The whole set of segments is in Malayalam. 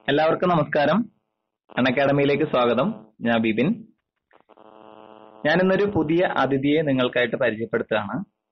എല്ലാവർക്കും നമസ്കാരം അൺ അക്കാഡമിയിലേക്ക് സ്വാഗതം ഞാൻ ബിബിൻ ഞാൻ ഇന്നൊരു പുതിയ അതിഥിയെ നിങ്ങൾക്കായിട്ട് പരിചയപ്പെടുത്തുകയാണ്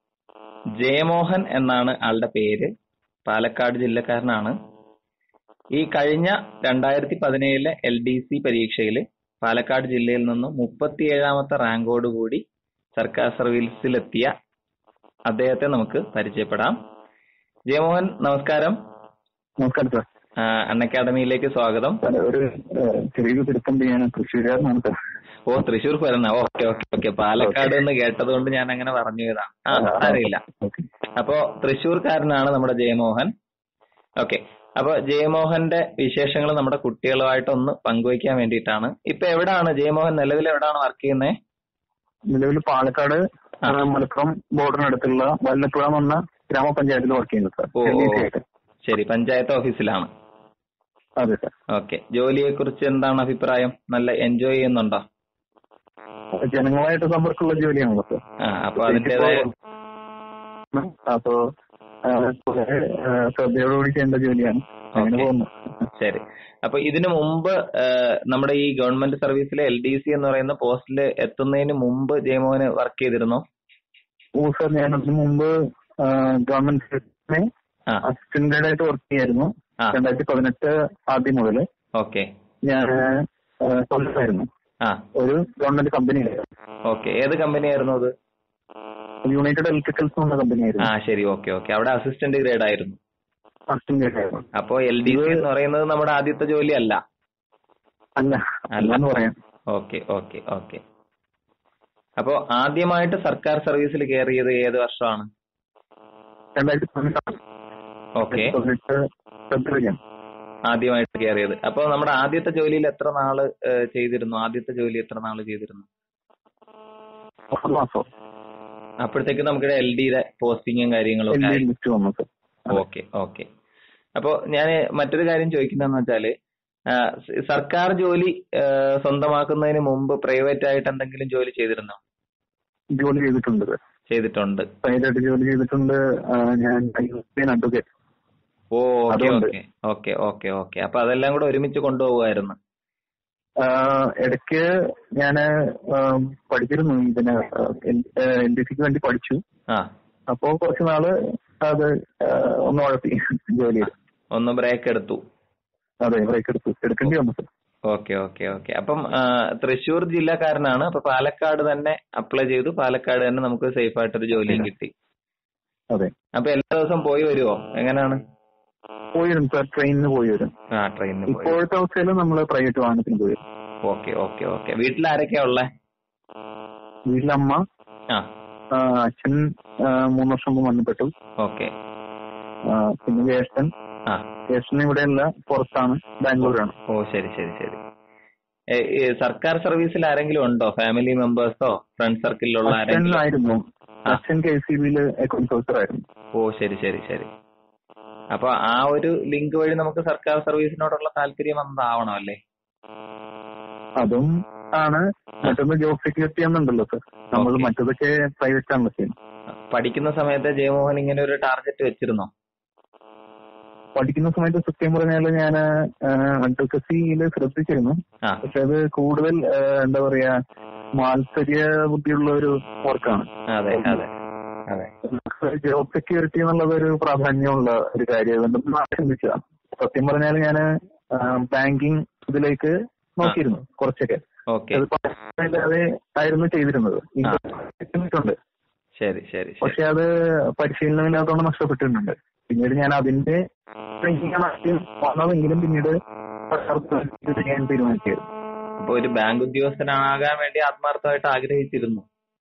ജയമോഹൻ എന്നാണ് ആളുടെ പേര് പാലക്കാട് ജില്ലക്കാരനാണ് ഈ കഴിഞ്ഞ രണ്ടായിരത്തി പതിനേഴിലെ എൽ ഡി സി പരീക്ഷയിൽ പാലക്കാട് ജില്ലയിൽ നിന്നും മുപ്പത്തിയേഴാമത്തെ റാങ്കോടുകൂടി സർക്കാർ സർവീസിലെത്തിയ അദ്ദേഹത്തെ നമുക്ക് പരിചയപ്പെടാം ജയമോഹൻ നമസ്കാരം നമസ്കാരം സാർ അൺ അക്കാഡമിയിലേക്ക് സ്വാഗതം സാർ ഒരു ഏഹ്, ചെറിയൊരു തിരുത്തം ചെയ്യാൻ തൃശ്ശൂരുകാരനാണ് സാർ ഓ തൃശ്ശൂർ പോരുന്ന ഓക്കെ ഓക്കെ ഓക്കെ പാലക്കാട് എന്ന് കേട്ടത് കൊണ്ട് ഞാൻ അങ്ങനെ പറഞ്ഞു പോയതാണ് ആ അറിയില്ല ഓക്കെ അപ്പോ തൃശ്ശൂർക്കാരനാണ് നമ്മുടെ ജയമോഹൻ ഓക്കെ അപ്പൊ ജയമോഹന്റെ വിശേഷങ്ങൾ നമ്മുടെ കുട്ടികളുമായിട്ട് ഒന്ന് പങ്കുവയ്ക്കാൻ വേണ്ടിയിട്ടാണ് ഇപ്പൊ എവിടാണ് ജയമോഹൻ നിലവിൽ എവിടാണ് വർക്ക് ചെയ്യുന്നത് നിലവിൽ പാലക്കാട് ആ. ഏഹ്, മലപ്പുറം ബോർഡിനടുത്തുള്ള വല്ലപ്പുഴ എന്ന് പറഞ്ഞ ഗ്രാമപഞ്ചായത്തിൽ വർക്ക് ചെയ്യുന്നത് സാർ ഓ, ഓ. LDC ആയിട്ട് ശരി പഞ്ചായത്ത് ഓഫീസിലാണ് അതെ സാർ ഓക്കെ ജോലിയെ കുറിച്ച് എന്താണ് അഭിപ്രായം നല്ല എൻജോയ് ചെയ്യുന്നുണ്ടോ ജനങ്ങളുമായിട്ട് സമ്പർക്കമുള്ള ജോലിയാണല്ലോ സാർ ആ അപ്പൊ അതിന്റേതായ അപ്പോ ഏഹ്, കുറെ, ഏഹ്, ശ്രദ്ധയോടുകൂടി ചെയ്യേണ്ട ജോലിയാണ് അങ്ങനെ ഓക്കെ. പോകുന്നു ശരി അപ്പൊ ഇതിനു മുമ്പ് ഏഹ്, നമ്മുടെ ഈ ഗവൺമെന്റ് സർവീസിലെ എൽ ഡി സി എന്ന് പറയുന്ന പോസ്റ്റിൽ എത്തുന്നതിന് മുമ്പ് ജയമോഹന് വർക്ക് ചെയ്തിരുന്നോ ഓ സാർ ഞാൻ അതിന് മുമ്പ് ഏഹ്, ഗവൺമെന്റ് ആ അസിസ്റ്റന്റ് ഗൈഡ് ആയിട്ട് വർക്ക് ചെയ്യായിരുന്നു ആ രണ്ടായിരത്തി പതിനെട്ട് ആദ്യം മുതൽ ഓക്കെ ഞാൻ ഏഹ്, കൊല്ലത്തായിരുന്നു ആ ഒരു ഗവൺമെന്റ് കമ്പനിയിലായിരുന്നു ഓക്കെ ഏത് കമ്പനി ആയിരുന്നു അത് യുണൈറ്റഡ് ഇലക്ട്രിക്കൽസ് എന്ന ആ കമ്പനിയായിരുന്നു ശരി ഓക്കെ ഓക്കെ അവിടെ അസിസ്റ്റന്റ് ഗ്രേഡ് ആയിരുന്നു അസിസ്റ്റന്റ് ഗൈഡ് ആയിരുന്നു അപ്പോ എൽ ഡി സി എന്ന് പറയുന്നത് നമ്മുടെ ആദ്യത്തെ ജോലി അല്ല അല്ല അല്ല. അല്ലെന്ന് പറയാം ഓക്കെ ഓക്കെ ഓക്കെ അപ്പോ ആദ്യമായിട്ട് സർക്കാർ സർവീസിൽ കയറിയത് ഏത് വർഷമാണ് രണ്ടായിരത്തി പതിനെട്ട് ഓക്കെ പതിനെട്ട് ഫെബ്രുവരിയാണ് ആദ്യമായിട്ട് കയറിയത് അപ്പൊ നമ്മുടെ ആദ്യത്തെ ജോലിയിൽ എത്ര നാള് ഏഹ്, ചെയ്തിരുന്നു ആദ്യത്തെ ജോലി എത്ര നാള് ചെയ്തിരുന്നു ഒമ്പത് മാസം അപ്പോഴത്തേക്ക് നമുക്ക് എൽ ഡിയുടെ പോസ്റ്റിങ്ങും കാര്യങ്ങളും ഒക്കെ ആയി ലിസ്റ്റ് വന്നു സർ ഓക്കെ ഓക്കെ അപ്പോ ഞാൻ മറ്റൊരു കാര്യം ചോദിക്കുന്നതെന്ന് വെച്ചാല് ആ, സ- സർക്കാർ ജോലി ആ, സ്വന്തമാക്കുന്നതിന് മുമ്പ് പ്രൈവറ്റ് ആയിട്ട് എന്തെങ്കിലും ജോലി ചെയ്തിരുന്നോ ജോലി ചെയ്തിട്ടുണ്ട് സർ ചെയ്തിട്ടുണ്ട് പ്രൈവറ്റായിട്ട് ജോലി ചെയ്തിട്ടുണ്ട് ആ, ഞാൻ യൂറോപ്യൻ അഡ്വക്കേറ്റ് ഓ ഓക്കെ അതുണ്ട്. ഓക്കെ ഓക്കെ ഓക്കെ ഓക്കെ അപ്പൊ അതെല്ലാം കൂടെ ഒരുമിച്ച് കൊണ്ടുപോകുമായിരുന്നു ഇടയ്ക്ക് ഞാൻ പഠിച്ചിരുന്നു ഇതിന് എൽ ഡി സിക്ക് വേണ്ടി പഠിച്ചു ആ അപ്പോ കുറച്ച് നാള് അത് ആ, ഒന്ന് ഉഴപ്പി ജോലി ചെയ്തു ഒന്ന് ബ്രേക്ക് എടുത്തു അതെ ബ്രേക്ക് എടുത്തു എടുക്കേണ്ടി വന്നു സർ ഓക്കെ ഓക്കെ ഓക്കെ അപ്പം ആ, തൃശ്ശൂർ ജില്ലക്കാരനാണ് അപ്പൊ പാലക്കാട് തന്നെ അപ്ലൈ ചെയ്തു പാലക്കാട് തന്നെ നമുക്ക് സേഫ് ആയിട്ടൊരു ജോലിയും കിട്ടി അതെ അപ്പൊ എല്ലാ ദിവസവും പോയി വരുവോ എങ്ങനെയാണ് പോയി വരും സാർ ട്രെയിനിന് പോയി വരും ആ ട്രെയിനിന് പോയി ഇപ്പോഴത്തെ അവസ്ഥയിൽ നമ്മൾ പ്രൈവറ്റ് വാഹനത്തിന് പോയി വരും ഓക്കെ ഓക്കെ ഓക്കെ വീട്ടിൽ ആരൊക്കെയാ ഉള്ളേ വീട്ടിലമ്മ ആ ആ, അച്ഛൻ ആ, മൂന്ന് വർഷം മുമ്പ് മരണപ്പെട്ടു ഓക്കെ ആ, പിന്നെ ജ്യേഷ്ഠൻ ആ ജ്യേഷ്ഠൻ ഇവിടെയല്ല പുറത്താണ് ബാംഗ്ലൂരാണ് ഓ ശരി ശരി ശരി ഏ, ഈ സർക്കാർ സർവീസിൽ ആരെങ്കിലും ഉണ്ടോ ഫാമിലി മെമ്പേഴ്സോ ഫ്രണ്ട് സർക്കിളിലുള്ള അച്ഛൻ ആരെങ്കിലും ആയിരുന്നു ആ. അച്ഛൻ കെ സി ബിയിൽ അക്കൗണ്ട്സ് ഓഫീസർ ആയിരുന്നു ഓ ശരി ശരി ശരി അപ്പൊ ആ ഒരു ലിങ്ക് വഴി നമുക്ക് സർക്കാർ സർവീസിനോടുള്ള താല്പര്യം വന്നതാവണം അല്ലേ അതും ആണ് മറ്റൊന്ന് ജോബ് സെക്യൂരിറ്റി എന്നുണ്ടല്ലോ സർ നമ്മൾ Okay. മറ്റതൊക്കെ പ്രൈവറ്റ് ആണല്ലോ ചെയ്യുന്നത് പഠിക്കുന്ന സമയത്ത് ജയമോഹൻ ഇങ്ങനെ ഒരു ടാർഗറ്റ് വെച്ചിരുന്നോ പഠിക്കുന്ന സമയത്ത് സത്യം പറഞ്ഞാൽ ഞാൻ അഡ്വക്കസിയിൽ ശ്രദ്ധിച്ചിരുന്നു ആ പക്ഷെ അത് കൂടുതൽ ആ, എന്താ പറയാ മാത്സര്യ ബുദ്ധിയുള്ള ഒരു വർക്കാണ് അതെ അതെ അതെ ജോബ് സെക്യൂരിറ്റി എന്നുള്ളത് ഒരു പ്രാധാന്യമുള്ള ഒരു കാര്യം ചിന്തിച്ചതാണ് സത്യം പറഞ്ഞാൽ ഞാൻ ബാങ്കിങ് ഇതിലേക്ക് നോക്കിയിരുന്നു കുറച്ചൊക്കെ ഓക്കെ അത് പഠിക്കാതെ ആയിരുന്നു ചെയ്തിരുന്നത് ചെയ്തിട്ടുണ്ട് ശരി ശരി ശരി പക്ഷെ അത് പരിശീലനമില്ലാത്തതുകൊണ്ട് നഷ്ടപ്പെട്ടിട്ടുണ്ട് പിന്നീട് ഞാൻ അതിന്റെ training ആണ് ആദ്യം വന്നതെങ്കിലും പിന്നീട് സർക്കാർ ചെയ്യാൻ തീരുമാനിച്ചത് അപ്പൊ ഒരു ബാങ്ക് ഉദ്യോഗസ്ഥനാകാൻ വേണ്ടി ആത്മാർത്ഥമായിട്ട് ആഗ്രഹിച്ചിരുന്നു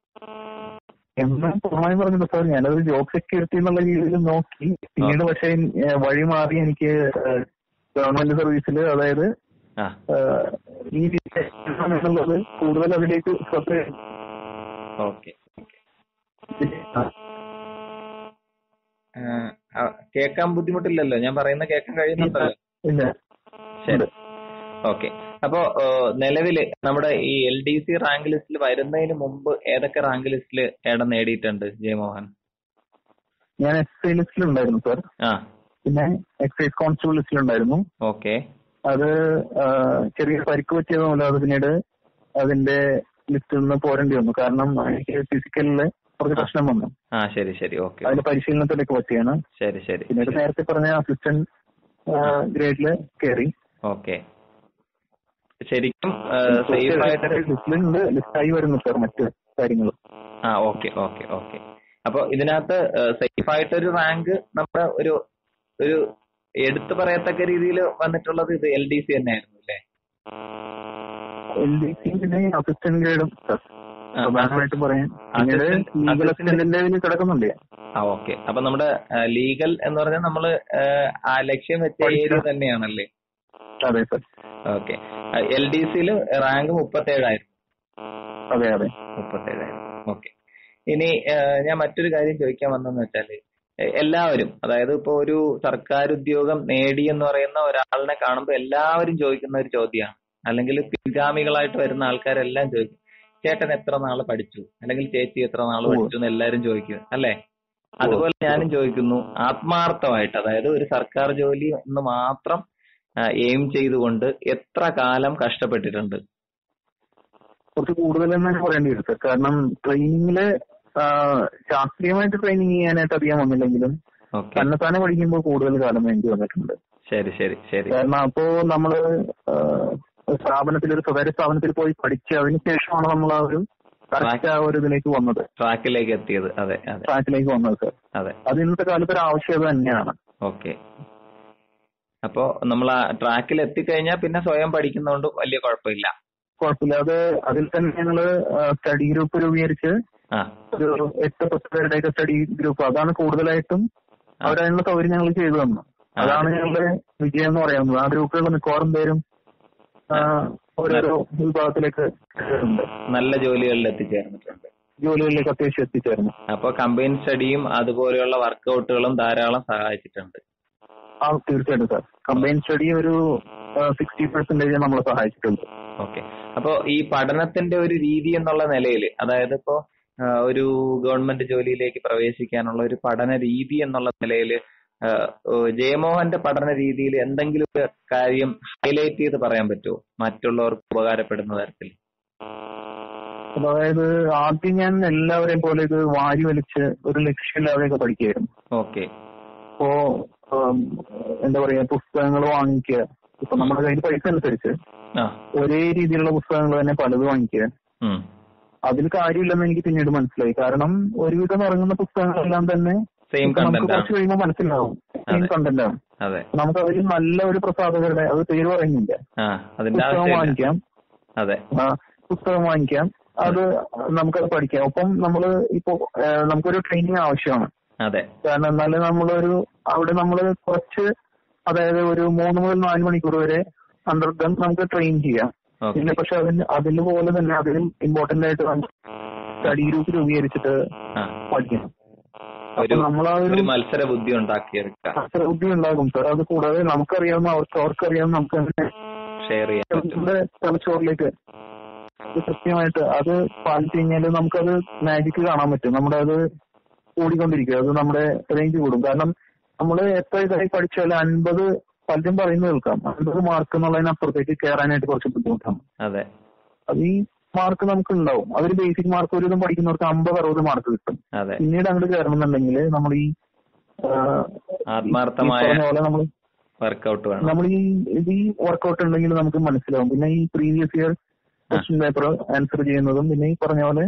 എന്ന് പൂർണ്ണമായും പറഞ്ഞില്ല സാർ ഞാനതൊരു ജോബ് സെക്യൂരിറ്റി എന്നുള്ള രീതിയിൽ നോക്കി പിന്നീട് പക്ഷെ ഏഹ്, വഴി മാറി എനിക്ക് ഗവൺമെന്റ് സർവീസിൽ അതായത് ആ ഏഹ്, ഈ രീതി എന്നുള്ളത് കൂടുതൽ അതിലേക്ക് ശ്രദ്ധ ഓക്കെ കേൾക്കാൻ ബുദ്ധിമുട്ടില്ലല്ലോ ഞാൻ പറയുന്ന കേൾക്കാൻ കഴിയുന്നുണ്ടല്ലോ ഇല്ല ശരി ഓക്കെ അപ്പോ ഏഹ്, നിലവില് നമ്മുടെ ഈ എൽ ഡി സി റാങ്ക് ലിസ്റ്റിൽ വരുന്നതിന് മുമ്പ് ഏതൊക്കെ റാങ്ക് ലിസ്റ്റിൽ ഇടം നേടിയിട്ടുണ്ട് ജയമോഹൻ ഞാൻ എസ് ഐ ലിസ്റ്റിലുണ്ടായിരുന്നു സാർ ആ പിന്നെ എക്സൈസ് കോൺസ്റ്റബിൾ ലിസ്റ്റിലുണ്ടായിരുന്നു ഓക്കെ അത് ആ, ചെറിയ പരിക്ക് പറ്റിയതുകൊണ്ട് അത് പിന്നീട് അതിന്റെ ലിസ്റ്റിൽ നിന്ന് പോരേണ്ടി വന്നു കാരണം എനിക്ക് ഫിസിക്കലില് കുറച്ച് പ്രശ്നം വന്നു ആ ശരി ശരി ഓക്കെ അതിന്റെ പരിശീലനത്തിലേക്ക് പറ്റിയാണ് ശരി ശരി പിന്നീട് നേരത്തെ പറഞ്ഞ അസിസ്റ്റന്റ് ഗ്രേഡില് കയറി ഓക്കെ ശരിക്കും സേഫ് ആയിട്ട് ലിസ്റ്റിലുണ്ട് ലിസ്റ്റായി വരുന്നു സാർ മറ്റു കാര്യങ്ങൾ ആ ഓക്കെ ഓക്കെ ഓക്കെ അപ്പൊ ഇതിനകത്ത് സേഫ് ആയിട്ടൊരു റാങ്ക് നമ്മുടെ ഒരു ഒരു എടുത്തു പറയത്തക്ക രീതിയിൽ വന്നിട്ടുള്ളത് ഇത് എൽ ഡി സി തന്നെയായിരുന്നു അല്ലേ എൽ ഡി സി പിന്നെ അസിസ്റ്റന്റ് ഗ്രേഡും സാർ ആ, പ്രധാനമായിട്ട് പറയാൻ പിന്നീട് assistant- ലീഗൽ assistant- അസിസ്റ്റന്റിന്റെ ഇതിൽ കിടക്കുന്നുണ്ട് ആ ഓക്കെ അപ്പൊ നമ്മുടെ ലീഗൽ എന്ന് പറഞ്ഞാൽ നമ്മള് ആ, ആ ലക്ഷ്യം വെച്ച ഏരിയ തന്നെയാണല്ലേ അതെ സാർ ഓക്കെ എൽ ഡി സിയിൽ റാങ്ക് മുപ്പത്തേഴായിരുന്നു അതെ അതെ മുപ്പത്തേഴായിരം ഓക്കെ ഇനി ആ, ഞാൻ മറ്റൊരു കാര്യം ചോദിക്കാൻ വന്നെന്ന് വെച്ചാല് എ- എല്ലാവരും അതായത് ഇപ്പൊ ഒരു സർക്കാർ ഉദ്യോഗം നേടി എന്ന് പറയുന്ന ഒരാളിനെ കാണുമ്പോൾ എല്ലാവരും ചോദിക്കുന്ന ഒരു ചോദ്യമാണ് അല്ലെങ്കിൽ പിൻഗാമികളായിട്ട് വരുന്ന ആൾക്കാരെല്ലാം ചോദിക്കും ചേട്ടൻ എത്ര നാള് പഠിച്ചു അല്ലെങ്കിൽ ചേച്ചി എത്ര നാള് ഓ. പഠിച്ചു എന്ന് എല്ലാവരും ചോദിക്കും അല്ലെ അതുപോലെ ഞാനും ചോദിക്കുന്നു ആത്മാർത്ഥമായിട്ട് അതായത് ഒരു സർക്കാർ ജോലി എന്ന് മാത്രം എയിം ചെയ്തുകൊണ്ട് എത്ര കാലം കഷ്ടപ്പെട്ടിട്ടുണ്ട് കുറച്ച് കൂടുതൽ എന്ന് തന്നെ പറയേണ്ടി വരും സാർ കാരണം ട്രെയിനിങ്ങില് ശാസ്ത്രീയമായിട്ട് ട്രെയിനിങ് ചെയ്യാനായിട്ട് അധികം വന്നില്ലെങ്കിലും ഓക്കെ തന്നെത്താനെ പഠിക്കുമ്പോൾ കൂടുതൽ കാലം വേണ്ടി വന്നിട്ടുണ്ട് ശരി ശരി ശരി കാരണം അപ്പോ നമ്മള് ആ, ഒരു സ്ഥാപനത്തിൽ ഒരു സ്വകാര്യ സ്ഥാപനത്തിൽ പോയി പഠിച്ച് അതിന് ശേഷമാണ് നമ്മൾ ആ ഒരു കറക്റ്റ് ആ ഒരു ഇതിലേക്ക് വന്നത് ട്രാക്കിലേക്ക് എത്തിയത് അതെ അതെ ട്രാക്കിലേക്ക് വന്നത് സാർ അതെ അത് ഇന്നത്തെ കാലത്ത് ഒരു ആവശ്യകത തന്നെയാണ് ഓക്കെ അപ്പോ നമ്മൾ ആ ട്രാക്കിൽ എത്തിക്കഴിഞ്ഞാൽ പിന്നെ സ്വയം പഠിക്കുന്നതുകൊണ്ട് വലിയ കുഴപ്പമില്ല കുഴപ്പമില്ല അത് അതിൽ തന്നെ ഞങ്ങള് സ്റ്റഡി ഗ്രൂപ്പ് രൂപീകരിച്ച് ആ ഒരു എട്ട് പത്ത് പേരുടെയൊക്കെ സ്റ്റഡി ഗ്രൂപ്പ് അതാണ് കൂടുതലായിട്ടും അവരതിനുള്ള സൗകര്യം ഞങ്ങൾ ചെയ്തു തന്നു അതാണ് ഞങ്ങളുടെ വിജയം എന്ന് പറയുന്നത് ആ ഗ്രൂപ്പിലുള്ള മിക്കവാറും പേരും ആ, ഓരോരോ വിഭാഗത്തിലേക്ക് കയറുന്നുണ്ട് നല്ല ജോലികളിൽ എത്തിച്ചേർന്നിട്ടുണ്ട് ജോലികളിലേക്ക് അത്യാവശ്യം എത്തിച്ചേർന്നു അപ്പൊ കമ്പൈൻ സ്റ്റഡിയും അതുപോലെയുള്ള വർക്കൗട്ടുകളും ധാരാളം സഹായിച്ചിട്ടുണ്ട് ആ തീർച്ചയായിട്ടും സാർ കമ്പൈൻ സ്റ്റഡി ഒരു സിക്സ്റ്റി പെർസെന്റേജ് നമ്മളെ സഹായിച്ചിട്ടുണ്ട് ഓക്കെ അപ്പോ ഈ പഠനത്തിന്റെ ഒരു രീതി എന്നുള്ള നിലയിൽ അതായത് ഇപ്പോ ആ, ഒരു ഗവൺമെന്റ് ജോലിയിലേക്ക് പ്രവേശിക്കാനുള്ള ഒരു പഠന രീതി എന്നുള്ള നിലയിൽ ജയമോഹന്റെ പഠന രീതിയിൽ എന്തെങ്കിലും ഒരു കാര്യം ഹൈലൈറ്റ് ചെയ്ത് പറയാൻ പറ്റുമോ മറ്റുള്ളവർക്ക് ഉപകാരപ്പെടുന്ന തരത്തിൽ അതായത് ആദ്യം ഞാൻ എല്ലാവരെയും പോലെ ഇത് വാരി വലിച്ച് ഒരു ലക്ഷ്യമില്ലാതെയൊക്കെ പഠിക്കുകയായിരുന്നു ഓക്കെ ഇപ്പോ ഉം, എന്താ പറയാ പുസ്തകങ്ങൾ വാങ്ങിക്കുക ഇപ്പൊ നമ്മുടെ കയ്യിൽ പൈസ അനുസരിച്ച് ആ ഒരേ രീതിയിലുള്ള പുസ്തകങ്ങൾ തന്നെ പലത് വാങ്ങിക്കുക ഉം അതിൽ കാര്യമില്ലെന്ന് എനിക്ക് പിന്നീട് മനസ്സിലായി കാരണം ഒരുവിധം ഇറങ്ങുന്ന പുസ്തകങ്ങളെല്ലാം തന്നെ സെയിം ഇപ്പൊ നമുക്ക് കണ്ടന്റ് കുറച്ച് ആണ് കഴിയുമ്പോൾ മനസ്സിലാവും സെയിം അതെ. കണ്ടന്റ് ആണ് അതെ നമുക്ക് അതിൽ നല്ല ഒരു പ്രസാധകരുടെ അത് പേര് പറയുന്നില്ല ആ അതിന്റെ പുസ്തകം ആവശ്യമില്ല വാങ്ങിക്കാം അതെ ആ, പുസ്തകം വാങ്ങിക്കാം അത് നമുക്കത് പഠിക്കാം ഒപ്പം നമ്മള് ഇപ്പോ ആ, നമുക്കൊരു ട്രെയിനിങ് ആവശ്യമാണ് അതെ കാരണം എന്നാലും നമ്മളൊരു അവിടെ നമ്മൾ കുറച്ച് അതായത് ഒരു മൂന്ന് മുതൽ നാല് മണിക്കൂർ വരെ അണ്ടർ ഗൺ നമുക്ക് ട്രെയിൻ ചെയ്യാം ഓക്കെ പിന്നെ പക്ഷെ അതിന് അതിന് പോലെ തന്നെ അതിലും ഇമ്പോർട്ടന്റ് ആയിട്ട് സ്റ്റഡി ഗ്രൂപ്പ് രൂപീകരിച്ചിട്ട് ആ പഠിക്കണം ഒരു അപ്പൊ നമ്മളാ ഒരു ഒരു മത്സര ബുദ്ധി ഉണ്ടാക്കിയെടുക്കാം അത്ര ബുദ്ധി ഉണ്ടാകും സാർ അത് കൂടാതെ നമുക്കറിയാവുന്ന അവർക്ക് അവർക്കറിയാവുന്ന നമുക്ക് തന്നെ ഷെയർ ചെയ്യാൻ പറ്റും നമ്മുടെ തലച്ചോറിലേക്ക് ഇത് കൃത്യമായിട്ട് അത് പാലിച്ചു കഴിഞ്ഞാൽ നമുക്കത് മാജിക് കാണാൻ പറ്റും നമ്മുടെ അത് കൂടിക്കൊണ്ടിരിക്കും അത് നമ്മുടെ റേഞ്ച് കൂടും കാരണം നമ്മൾ എത്ര ഇതായി പഠിച്ചാലും അൻപത് പലരും പറയുന്നത് കേൾക്കാം അൻപത് മാർക്ക് എന്നുള്ളതിനപ്പുറത്തേക്ക് കയറാനായിട്ട് കുറച്ച് ബുദ്ധിമുട്ടാണ് അതെ അത് ഈ മാർക്ക് നമുക്ക് ഉണ്ടാവും അതൊരു ബേസിക് മാർക്ക് ഒരു വിധം പഠിക്കുന്നവർക്ക് അമ്പത് അറുപത് മാർക്ക് കിട്ടും അതെ പിന്നീട് അങ്ങോട്ട് കയറണമെന്നുണ്ടെങ്കിൽ നമ്മൾ ഈ ആ, ആത്മാർത്ഥമായ ഈ പറഞ്ഞ പോലെ നമ്മൾ വർക്കൗട്ട് വേണം നമ്മൾ ഈ ഇത് ഈ വർക്കൗട്ട് ഉണ്ടെങ്കിൽ നമുക്ക് മനസ്സിലാവും പിന്നെ ഈ previous year question paper answer ചെയ്യുന്നതും പിന്നെ ഈ പറഞ്ഞ പോലെ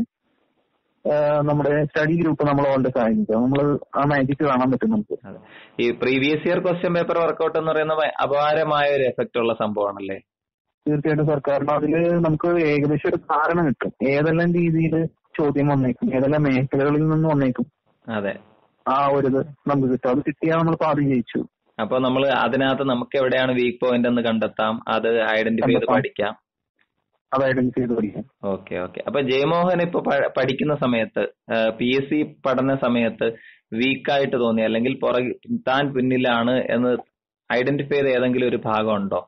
ആ, നമ്മുടെ സ്റ്റഡി ഗ്രൂപ്പ് നമ്മൾ വളരെ സഹായിക്കുക നമ്മൾ ആ മാജിക് കാണാൻ പറ്റും നമുക്ക് അതെ ഈ previous year question paper workout എന്ന് പറയുന്ന ഭയ- അപാരമായ ഒരു എഫക്റ്റ് ഉള്ള സംഭവമാണല്ലേ തീർച്ചയായിട്ടും സർ കാരണം അതില് നമുക്ക് ഏകദേശം ഒരു ധാരണ കിട്ടും ഏതെല്ലാം രീതിയിൽ ചോദ്യം വന്നേക്കും ഏതെല്ലാം മേഖലകളിൽ നിന്ന് വന്നേക്കും അതെ ആ ഒരു ഇത് നമുക്ക് കിട്ടും അത് കിട്ടിയാൽ നമ്മൾ പാതി ജയിച്ചു അപ്പൊ നമ്മൾ അതിനകത്ത് നമുക്ക് എവിടെയാണ് വീക്ക് പോയിന്റ് എന്ന് കണ്ടെത്താം അത് ഐഡന്റിഫൈ ചെയ്ത് കണ്ടെത്താം. പഠിക്കാം അത് ഐഡന്റിഫൈ ചെയ്ത് പഠിക്കാം ഓക്കെ ഓക്കെ അപ്പൊ ജയമോഹൻ ഇപ്പൊ പ- പഠിക്കുന്ന സമയത്ത് പി എസ് സി പഠന സമയത്ത് വീക്കായിട്ട് തോന്നി അല്ലെങ്കിൽ പുറകെ താൻ പിന്നിലാണ് എന്ന് ഐഡന്റിഫൈ ചെയ്ത ഏതെങ്കിലും ഒരു ഭാഗം ഉണ്ടോ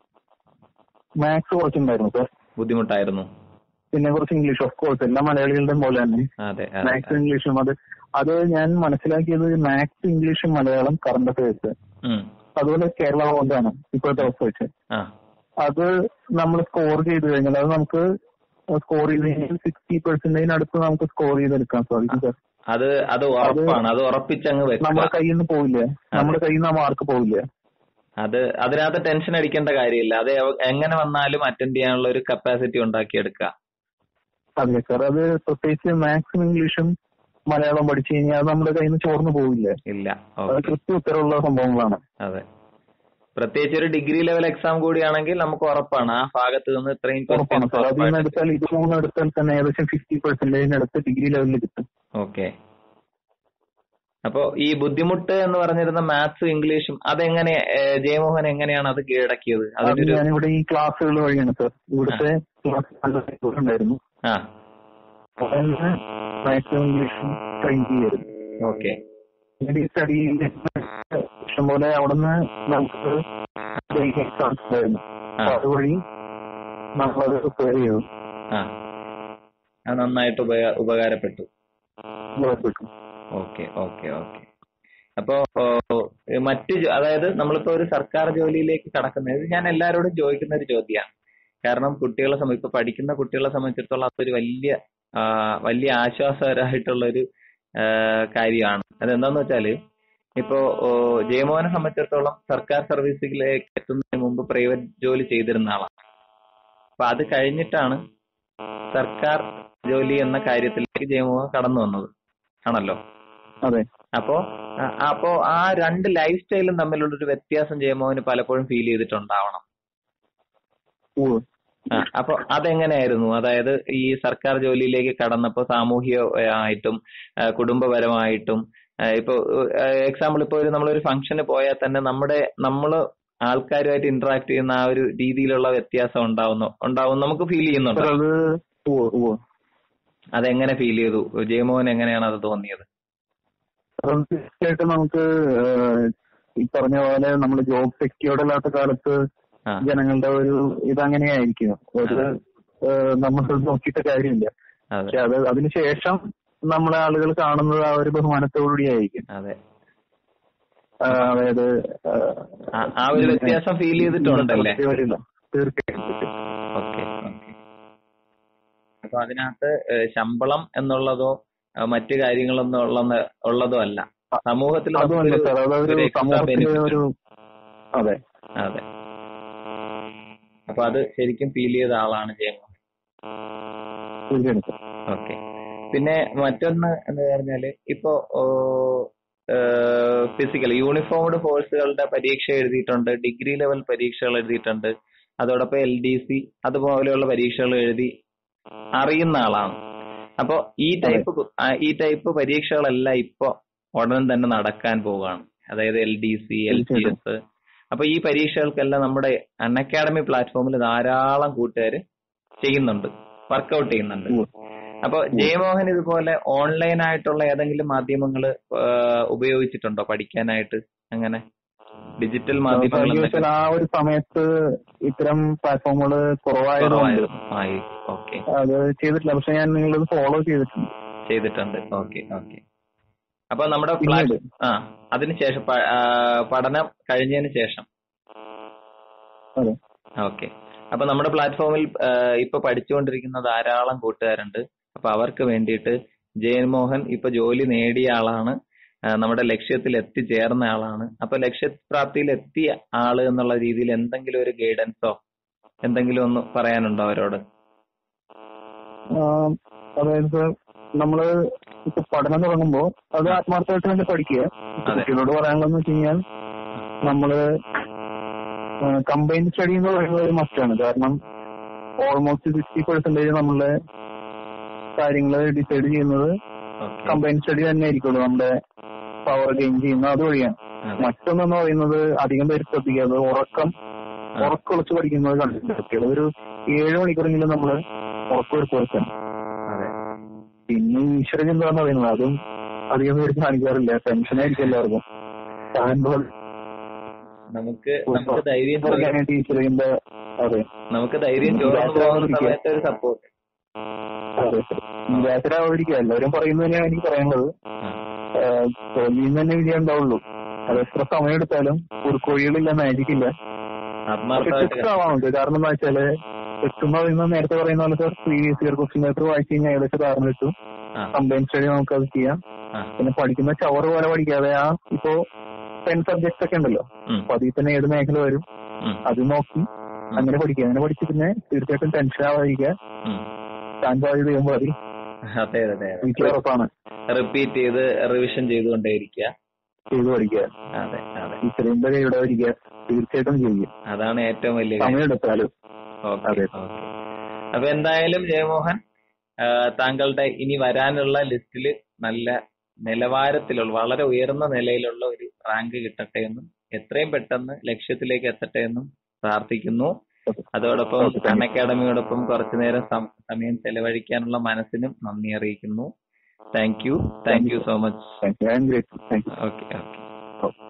മാത്സ് കുറച്ചുണ്ടായിരുന്നു സർ ബുദ്ധിമുട്ടായിരുന്നു പിന്നെ കുറച്ച് ഇംഗ്ലീഷ് ഓഫ് കോഴ്സ് എല്ലാ മലയാളികളുടെയും പോലെ തന്നെ അതെ അതെ മാത്സ് ഇംഗ്ലീഷും അത് അത് ഞാൻ മനസ്സിലാക്കിയത് മാത്സ് ഇംഗ്ലീഷും മലയാളം കറണ്ട് അഫയേഴ്സ് ഉം. അതുപോലെ കേരള ബോർഡാണ് ഇപ്പോഴത്തെ അവസ്ഥ വെച്ച് ആ അത് നമ്മൾ സ്കോർ ചെയ്ത് കഴിഞ്ഞാൽ അത് നമുക്ക് സ്കോർ ചെയ്ത് കഴിഞ്ഞാൽ സിക്സ്റ്റി പെർസെന്റേജിനടുത്ത് നമുക്ക് സ്കോർ ചെയ്തെടുക്കാൻ സാധിക്കും സാർ അത് അത് ഉറപ്പാണ് അത് ഉറപ്പിച്ചങ്ങ് വെക്കുക നമ്മുടെ കയ്യിൽ നിന്ന് പോവില്ലേ നമ്മുടെ കയ്യിൽ നിന്ന് ആ മാർക്ക് പോവില്ലേ അത് അതിനകത്ത് ടെൻഷൻ അടിക്കേണ്ട കാര്യമില്ല അത് എവ- എങ്ങനെ വന്നാലും അറ്റൻഡ് ചെയ്യാനുള്ള ഒരു കപ്പാസിറ്റി ഉണ്ടാക്കിയെടുക്കുക അതെ സാർ അത് പ്രത്യേകിച്ച് മാത്സും ഇംഗ്ലീഷും മലയാളം പഠിച്ചു കഴിഞ്ഞാൽ അത് നമ്മുടെ കയ്യിൽ നിന്ന് ചോർന്നു പോവില്ലേ ഇല്ല അത് ഓക്കെ കൃത്യ ഉത്തരവുള്ള സംഭവങ്ങളാണ് അതെ പ്രത്യേകിച്ച് ഒരു ഡിഗ്രി ലെവൽ എക്സാം കൂടിയാണെങ്കിൽ നമുക്ക് ഉറപ്പാണ് ആ ഭാഗത്ത് നിന്ന് ഇത്രയും ഉറപ്പാണ് questions സാർ അതിൽ നിന്ന് ഉറപ്പായിട്ട് എടുത്താൽ ഇത് മൂന്ന് എടുത്താൽ തന്നെ ഏകദേശം ഫിഫ്റ്റി പെർസെന്റേജിനടുത്ത് ഡിഗ്രി ലെവലിൽ കിട്ടും ഓക്കെ അപ്പോ ഈ ബുദ്ധിമുട്ട് എന്ന് പറഞ്ഞിരുന്ന മാത്സും ഇംഗ്ലീഷും അതെങ്ങനെ ഏഹ്, ജയമോഹൻ എങ്ങനെയാണ് അത് കീഴടക്കിയത് അത് അതിനൊരു ഞാനിവിടെ ഈ ക്ലാസ്സുകൾ വഴിയാണ് സാർ ഇവിടുത്തെ ക്ലാസ് ഉണ്ടായിരുന്നു ആ അതിന് മാത്സും ഇംഗ്ലീഷും ട്രെയിൻ ചെയ്യായിരുന്നു ഓക്കെ ഈ സ്റ്റഡി ഇഷ്ടംപോലെ അവിടുന്ന് നമുക്ക് എക്സാംസ് ഉണ്ടായിരുന്നു അപ്പൊ അതുവഴി നമ്മളത് പ്രിപ്പയർ ചെയ്തു ആ അത് നന്നായിട്ട് ഉപകാ ഉപകാരപ്പെട്ടു ഉപയോഗപ്പെട്ടു ഓക്കെ ഓക്കെ ഓക്കെ അപ്പോ ഓ, മറ്റ് ജോ- അതായത് നമ്മളിപ്പോ ഒരു സർക്കാർ ജോലിയിലേക്ക് കടക്കുന്നത് ഞാൻ എല്ലാവരോടും ചോദിക്കുന്ന ഒരു ചോദ്യമാണ് കാരണം കുട്ടികളെ സംബന്ധിച്ച് ഇപ്പൊ പഠിക്കുന്ന കുട്ടികളെ സംബന്ധിച്ചിടത്തോളം അതൊരു വലിയ ആ, വലിയ ആശ്വാസകരമായിട്ടുള്ള ഒരു കാര്യമാണ് അതെന്താന്ന് വെച്ചാല് ഇപ്പോ ഓ, ജയമോഹനെ സംബന്ധിച്ചിടത്തോളം സർക്കാർ സർവീസിലേക്ക് എത്തുന്നതിന് മുമ്പ് പ്രൈവറ്റ് ജോലി ചെയ്തിരുന്ന ആളാണ് അപ്പൊ അത് കഴിഞ്ഞിട്ടാണ് സർക്കാർ ജോലി എന്ന കാര്യത്തിലേക്ക് ജയമോഹൻ കടന്നു വന്നത് ആണല്ലോ അതെ അപ്പോ ആ- അപ്പോ ആ രണ്ട് ലൈഫ് സ്റ്റൈലും തമ്മിലുള്ള ഒരു വ്യത്യാസം ജയമോഹന് പലപ്പോഴും ഫീൽ ചെയ്തിട്ടുണ്ടാവണം ഉവ്വ്. ആ, അപ്പൊ അതെങ്ങനെയായിരുന്നു അതായത് ഈ സർക്കാർ ജോലിയിലേക്ക് കടന്നപ്പോ സാമൂഹികമായിട്ടും ആ, കുടുംബപരമായിട്ടും ആ, ഇപ്പൊ എക്സാമ്പിൾ ഇപ്പൊ ഒരു നമ്മളൊരു ഫംഗ്ഷന് പോയാൽ തന്നെ നമ്മുടെ നമ്മള് ആൾക്കാരുമായിട്ട് ഇന്ററാക്ട് ചെയ്യുന്ന ആ ഒരു രീതിയിലുള്ള വ്യത്യാസം ഉണ്ടാവുന്നു ഉണ്ടാവും നമുക്ക് ഫീൽ ചെയ്യുന്നുണ്ടോ സാർ അത് ഉവ്വ് ഉവ്വ്. അതെങ്ങനെ ഫീൽ ചെയ്തു ജയമോഹൻ എങ്ങനെയാണ് അത് തോന്നിയത് അത് തീർച്ചയായിട്ടും നമുക്ക് ഏഹ്, ഈ പറഞ്ഞ പോലെ നമ്മൾ ജോബ് സെക്യൂർഡ് അല്ലാത്ത കാലത്ത് ആ ജനങ്ങളുടെ ഒരു ഇതങ്ങനെയായിരിക്കും ഒരു ഏഹ്, നമ്മൾ നോക്കിയിട്ട് കാര്യമില്ല അതെ പക്ഷെ അത് അതിനുശേഷം നമ്മളെ ആളുകൾ കാണുന്നത് ആ ഒരു ബഹുമാനത്തോടുകൂടിയായിരിക്കും അതെ ആ, അതായത് ഏഹ്, ആ- ആ ഒരു വ്യത്യാസം ഫീൽ ചെയ്തിട്ടുണ്ടല്ലേ വരില്ല. തീർച്ചയായും തീർച്ചയായും. ഓക്കെ ഓക്കെ അപ്പൊ അതിനകത്ത് ഏഹ് ശമ്പളം എന്നുള്ളതോ ഏഹ് മറ്റു കാര്യങ്ങളൊന്നും ഉള്ള ഉള്ളതോ അല്ല സമൂഹത്തിൽ അതുമല്ല നമുക്കൊരു സാർ ഒരു അതൊരു extra സമൂഹത്തിലെ benefit. ഒരു അതെ അതെ അപ്പൊ അത് ശരിക്കും ഫീൽ ചെയ്ത ആളാണ് ജയമോഹൻ തീർച്ചയായും സാർ. ഓക്കെ പിന്നെ മറ്റൊന്ന് എന്ന് പറഞ്ഞാല് ഇപ്പോ ഫിസിക്കൽ യൂണിഫോംഡ് കോഴ്സുകളുടെ പരീക്ഷ എഴുതിയിട്ടുണ്ട് ഡിഗ്രി ലെവൽ പരീക്ഷകൾ എഴുതിയിട്ടുണ്ട് അതോടൊപ്പം എൽ ഡി സി അതുപോലെയുള്ള പരീക്ഷകൾ എഴുതി അറിയുന്ന ആളാണ് അപ്പോ ഈ ടൈപ്പ് കു- ആ, ഈ ടൈപ്പ് പരീക്ഷകളെല്ലാം ഇപ്പോ ഉടൻ തന്നെ നടക്കാൻ പോവുകയാണ് അതായത് L D C L G S അപ്പൊ ഈ പരീക്ഷകൾക്കെല്ലാം നമ്മുടെ അൺ അക്കാഡമി പ്ലാറ്റ്ഫോമിൽ ധാരാളം കൂട്ടുകാര് ചെയ്യുന്നുണ്ട് വർക്കൗട്ട് ചെയ്യുന്നുണ്ട് ഉവ്വ്. അപ്പൊ ജയമോഹൻ ഇതുപോലെ ഓൺലൈൻ ആയിട്ടുള്ള ഏതെങ്കിലും മാധ്യമങ്ങൾ ഉപയോഗിച്ചിട്ടുണ്ടോ പഠിക്കാനായിട്ട് അങ്ങനെ ഡിജിറ്റൽ മാധ്യമങ്ങൾ നിർഭാഗ്യവശാൽ എന്തൊക്കെ ആ ഒരു സമയത്ത് ഇത്തരം പ്ലാറ്റ്ഫോമുകൾ കുറവായതുകൊണ്ട് കുറവായിരുന്നു ആയി ഓക്കെ അത് ചെയ്തിട്ടില്ല പക്ഷെ ഞാൻ നിങ്ങളത് ഫോളോ ചെയ്തിട്ടുണ്ട് ചെയ്തിട്ടുണ്ട് ഓക്കെ ഓക്കെ അപ്പൊ നമ്മുടെ പിന്നീട് പ്ലാറ്റ് ആ അതിനുശേഷം പ- ആ, പഠനം കഴിഞ്ഞതിന് ശേഷം അതെ ഓക്കെ അപ്പൊ നമ്മുടെ പ്ലാറ്റ്ഫോമിൽ ആ, ഇപ്പൊ പഠിച്ചുകൊണ്ടിരിക്കുന്ന ധാരാളം കൂട്ടുകാരുണ്ട് അപ്പൊ അവർക്ക് വേണ്ടിയിട്ട് ജയൻമോഹൻ ഇപ്പൊ ജോലി നേടിയ ആളാണ് ആ, നമ്മുടെ ലക്ഷ്യത്തിൽ എത്തിച്ചേർന്ന ആളാണ് അപ്പൊ ലക്ഷ്യപ്രാപ്തിയിൽ എത്തിയ ആള് എന്നുള്ള രീതിയിൽ എന്തെങ്കിലും ഒരു ഗൈഡൻസോ എന്തെങ്കിലും ഒന്ന് പറയാനുണ്ടോ അവരോട് ആ, അതായത് സാർ നമ്മള് ഇപ്പൊ പഠനം തുടങ്ങുമ്പോ അത് ആത്മാർത്ഥമായിട്ട് തന്നെ പഠിക്കുക ഇപ്പൊ അതെ. കുട്ടികളോട് പറയാനുള്ളതെന്ന് വെച്ച് കഴിഞ്ഞാൽ നമ്മള് കമ്പൈൻഡ് സ്റ്റഡി എന്ന് പറയുന്നത് ഒരു മസ്റ്റാണ് കാരണം ഓൾമോസ്റ്റ് സിക്സ്റ്റി പെർസെന്റേജ് നമ്മളെ കാര്യങ്ങൾ ഡിസൈഡ് ചെയ്യുന്നത് ഓക്കെ കമ്പൈൻഡ് സ്റ്റഡി തന്നെ ആയിരിക്കുള്ളൂ നമ്മുടെ പവർ ഗെയിൻ ചെയ്യുന്നത് അതുവഴിയാണ് അതെ മറ്റൊന്നെന്ന് പറയുന്നത് അധികം പേര് ശ്രദ്ധിക്കാതെ ഉറക്കം ആ. ഉറക്കൊളിച്ച് പഠിക്കുന്നത് കണ്ടിട്ടുണ്ട് ഒരു ഏഴ് മണിക്കൂറെങ്കിലും നമ്മള് ഉറക്കൊളിച്ച് പഠിക്കണം അതെ പിന്നെ ഈശ്വരചിന്ത എന്ന് പറയുന്നത് അതും അധികം പേര് കാണിക്കാറില്ല ടെൻഷനായിരിക്കും എല്ലാവർക്കും താങ്കൾ നമുക്ക് നമുക്ക് ധൈര്യം ചോർ- പറയാനായിട്ട് ഈശ്വരചിന്ത അതെ നമുക്ക് ധൈര്യം ചോർന്നു പോകുന്ന സമയത്ത് ഒരു സപ്പോർട്ട് അതെ നിരാശരാവാതിരിക്കുക എല്ലാവരും പറയുന്നത് തന്നെയാണ് എനിക്ക് പറയാനുള്ളത് ആഹ് തോൽവിയിൽ നിന്ന് തന്നെ വിജയം ഉണ്ടാവുള്ളൂ അത് എത്ര സമയം എടുത്താലും കുറുക്കോഴികളില്ല മാജിക് ഇല്ല ആത്മാർത്ഥമായിട്ട് ഫിസിക്സ് ആവാൻ മതി കാരണം എന്താ വെച്ചാല് എത്തുന്ന പറയുന്നത് നേരത്തെ പറയുന്ന പോലെ sir previous year question paper വായിച്ചു കഴിഞ്ഞാൽ ഏകദേശം ധാരണ കിട്ടും ആ, കമ്പൈൻ സ്റ്റഡി നമുക്ക് അത് ചെയ്യാം ആ, പിന്നെ പഠിക്കുന്ന ചവർ പോലെ പഠിക്കാതെ ആ ഇപ്പോ ടെൻ സബ്ജക്ട്സ് ഒക്കെ ഉണ്ടല്ലോ ഉം, അപ്പൊ അതിൽ തന്നെ ഏത് മേഖല വരും ഉം, അത് നോക്കി അങ്ങനെ പഠിക്കുക അങ്ങനെ പഠിച്ച് പിന്നെ തീർച്ചയായിട്ടും ടെൻഷൻ ആവാതിരിക്കുക ഉം. ചാൻസ് ആദ്യം ചെയ്യുമ്പോൾ മതി അതെ അതെ വീട്ടിൽ അതെ ഉറപ്പാണ് റിപ്പീറ്റ് ചെയ്ത് റിവിഷൻ ചെയ്തുകൊണ്ടേയിരിക്കുക ചെയ്ത് പഠിക്കുക അതെ അതെ ടീച്ചറിന്റെ കൈയുടെ പഠിക്കുക തീർച്ചയായിട്ടും ചെയ്യും അതാണ് ഏറ്റവും വലിയ കാര്യം സമയം എടുത്താലും ഓക്കെ അതെ. ഓക്കെ അപ്പൊ എന്തായാലും ജയമോഹൻ ആ, താങ്കളുടെ ഇനി വരാനുള്ള ലിസ്റ്റിൽ നല്ല നിലവാരത്തിലുള്ള വളരെ ഉയർന്ന നിലയിലുള്ള ഒരു റാങ്ക് കിട്ടട്ടെ എന്നും എത്രയും പെട്ടെന്ന് ലക്ഷ്യത്തിലേക്ക് എത്തട്ടെ എന്നും പ്രാർത്ഥിക്കുന്നു അതോടൊപ്പം Okay, thank you. അൺ അക്കാഡമിയോടൊപ്പം കുറച്ചു നേരം സം- സമയം ചെലവഴിക്കാനുള്ള മനസ്സിനും നന്ദി അറിയിക്കുന്നു thank you thank you so much thank you I'm great thank you okay okay okay